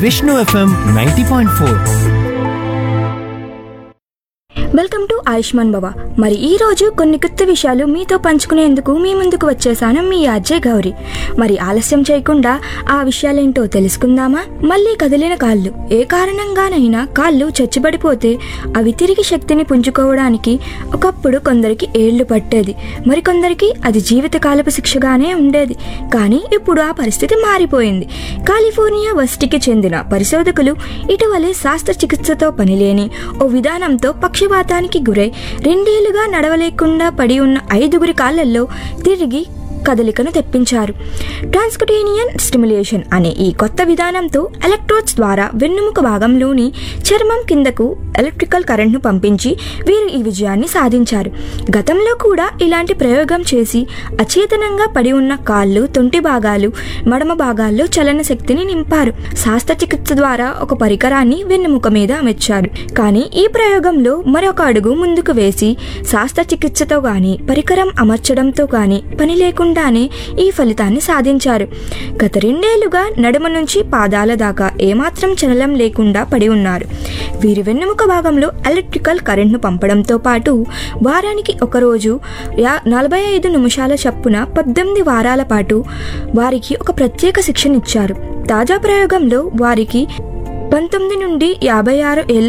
Vishnu FM ninety point four welcome to Ayushman Baba మరి ఈ రోజు కొన్ని కొత్త విషయాలు మీతో పంచుకునేందుకు మీ ముందుకు వచ్చేసాను మీ అజయ్ గౌరి మరి ఆలస్యం చేయకుండా ఆ విషయాలేంటో తెలుసుకుందామా మళ్ళీ కదిలిన కాళ్ళు ఏ కారణంగానైనా కాళ్ళు చచ్చుబడిపోతే అవి తిరిగి శక్తిని పుంజుకోవడానికి ఒకప్పుడు కొందరికి ఏళ్లు పట్టేది మరికొందరికి అది జీవితకాలపు శిక్షగానే ఉండేది కానీ ఇప్పుడు ఆ పరిస్థితి మారిపోయింది కాలిఫోర్నియా వర్సిటీకి చెందిన పరిశోధకులు ఇటీవలే శాస్త్రచికిత్సతో పనిలేని ఓ విధానంతో పక్షవాతానికి గురై రెండేళ్లుగా నడవలేకుండా పడి ఉన్న ఐదుగురి కాళ్ళల్లో తిరిగి కదలికను తెప్పించారు ట్రాన్స్కుటేనియన్ స్టిమ్యులేషన్ అనే ఈ కొత్త విధానంతో ఎలక్ట్రోడ్స్ ద్వారా వెన్నుముక భాగంలోని చర్మం కిందకు ఎలక్ట్రికల్ కరెంట్ను పంపించి వీరు ఈ విజయాన్ని సాధించారు గతంలో కూడా ఇలాంటి ప్రయోగం చేసి అచేతనంగా పడి ఉన్న కాళ్ళు తొంటి భాగాలు మడమ భాగాల్లో చలన శక్తిని నింపారు శాస్త్రచికిత్స ద్వారా ఒక పరికరాన్ని వెన్నుముక మీద అమర్చారు కానీ ఈ ప్రయోగంలో మరొక అడుగు ముందుకు వేసి శాస్త్రచికిత్సతో గాని పరికరం అమర్చడంతో గాని పని లేకుండానే ఈ ఫలితాన్ని సాధించారు గత రెండేళ్లుగా నడుమ నుంచి పాదాల దాకా ఏమాత్రం చలనం లేకుండా పడి ఉన్నారు వీరి వెన్నెముక భాగంలో ఎలక్ట్రికల్ కరెంట్ను పంపడంతో పాటు వారానికి ఒకరోజు యా నలభై ఐదు నిమిషాల చప్పున పద్దెనిమిది వారాల పాటు వారికి ఒక ప్రత్యేక శిక్షణ ఇచ్చారు తాజా ప్రయోగంలో వారికి పంతొమ్మిది నుండి యాభై ఆరు ఏళ్ల